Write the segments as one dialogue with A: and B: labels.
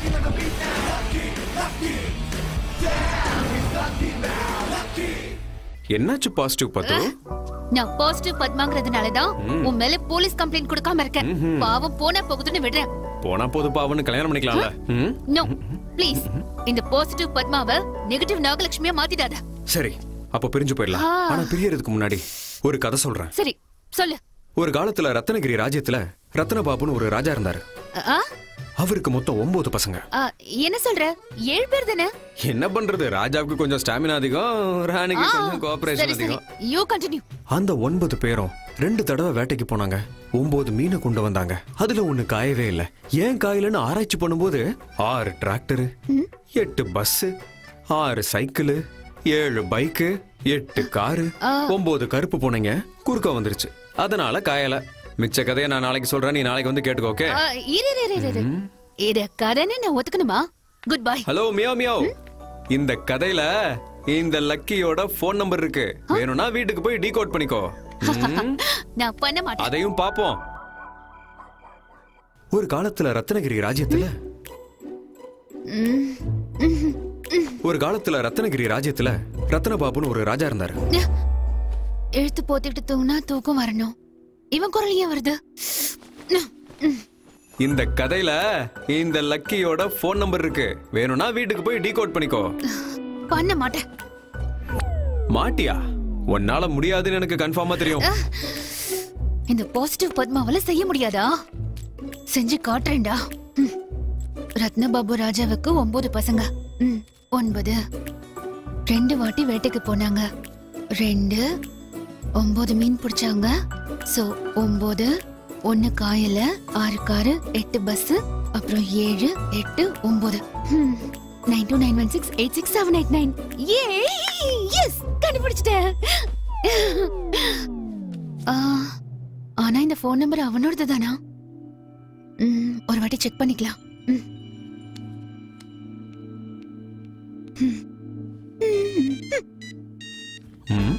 A: என்னாச்சு பாசிட்டிவ் பத்து
B: நான் பாசிட்டிவ் பத்மாங்கிறதுனால தான் உன் மேல போலீஸ் கம்ப்ளைண்ட் கொடுக்காம இருக்கேன் பாவம் போனா போகுதுன்னு விடுறேன்
A: போனா போது பாவன்னு கல்யாணம் பண்ணிக்கலாம்ல ம்?
B: நோ ப்ளீஸ் இந்த பாசிட்டிவ் பத்மாவை நெகட்டிவ் நாகலட்சுமியா மாத்திடாத
A: சரி அப்ப பிரிஞ்சு போயிடலாம்
B: ஆ.
A: ஆனா பிரியறதுக்கு முன்னாடி ஒரு கதை சொல்றேன்
B: சரி சொல்லு
A: ஒரு காலத்துல ரத்னகிரி ராஜ்யத்துல ரத்னபாபுன்னு ஒரு ராஜா இருந்தாரு
B: ஆ?
A: அவருக்கு மொத்தம் ஒன்பது பசங்க
B: ஆ, என்ன சொல்ற ஏழு பேர் தானே
A: என்ன பண்றது ராஜாவுக்கு கொஞ்சம் ஸ்டாமினா அதிகம் ராணிக்கு கொஞ்சம் கோஆபரேஷன்
B: சரி சரி
A: அதிகம்
B: யூ கண்டினியூ
A: அந்த ஒன்பது பேரும் ரெண்டு தடவை வேட்டைக்கு போனாங்க ஒன்பது மீனை கொண்டு வந்தாங்க அதுல ஒண்ணு காயவே இல்ல ஏன் காயலன்னு ஆராய்ச்சி பண்ணும்போது ஆறு டிராக்டர் எட்டு பஸ் ஆறு சைக்கிள் ஏழு பைக்கு எட்டு காரு ஒன்பது கருப்பு பூனைங்க குறுக்க வந்துருச்சு அதனால காயல மிச்ச கதையை நான் நாளைக்கு சொல்றேன் நீ நாளைக்கு வந்து கேட்டுக்கோ ஓகே
B: இரு இரு, இரு இரு, இரு இத கதைன்னு நான் ஒத்துக்கணுமா good bye
A: hello meow meow இந்த கதையில இந்த லக்கியோட போன் நம்பர் இருக்கு வேணும்னா வீட்டுக்கு போய் டீகோட் பண்ணிக்கோ ம்,
B: நான் பண்ண மாட்டேன்
A: அதையும் பாப்போம் ஒரு காலத்துல ரத்னகிரி ராஜ்யத்துல ஒரு காலத்துல ரத்னகிரி ராஜ்யத்துல ரத்னபாபுன்னு ஒரு ராஜா இருந்தாரு
B: எழுத்து போத்திட்டு தூங்கினா தூக்கம் வரணும் இவன் குரல் ஏன் வருது
A: இந்த கதையில இந்த லக்கியோட போன் நம்பர் இருக்கு வேணும்னா வீட்டுக்கு போய் டீகோட் பண்ணிக்கோ
B: பண்ண மாட்டேன்
A: மாட்டியா உன்னால முடியாதுன்னு எனக்கு கன்ஃபார்மா தெரியும்
B: இந்த பாசிட்டிவ் பத்மாவால செய்ய முடியாதா செஞ்சு காட்டுறேன்டா ம். ரத்னபாபு ராஜாவுக்கு ஒன்பது பசங்க ம், ஒன்பது ரெண்டு வாட்டி வேட்டைக்கு போனாங்க ரெண்டு ஒன்பது மீன் பிடிச்சாங்க சோ ஒன்பது ஒன்னு காயல ஆறு காரு எட்டு பஸ் அப்புறம் ஏழு எட்டு ஒன்பது nine two nine one six eight six seven eight nine ஏ எஸ் கண்டுபிடிச்சிட்டேன் ஆ, ஆனா இந்த ஃபோன் நம்பர் அவனோடது தானா ம், ஒரு வாட்டி செக் பண்ணிக்கலாம் ம்.
A: ம்.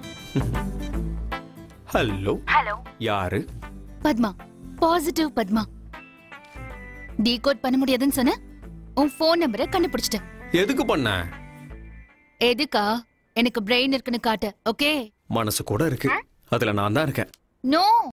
A: ஹலோ
B: ஹலோ
A: யாரு
B: பத்மா பாசிட்டிவ் பத்மா டீகோட் பண்ண முடியாதுன்னு சொன்ன உன் ஃபோன் நம்பரை கண்டுபிடிச்சிட்டேன்
A: எதுக்கு பண்ண
B: எதுக்கா எனக்கு பிரெயின் இருக்குன்னு காட்டு ஓகே
A: மனசு கூட இருக்கு அதுல நான் தான் இருக்கேன்
B: நோ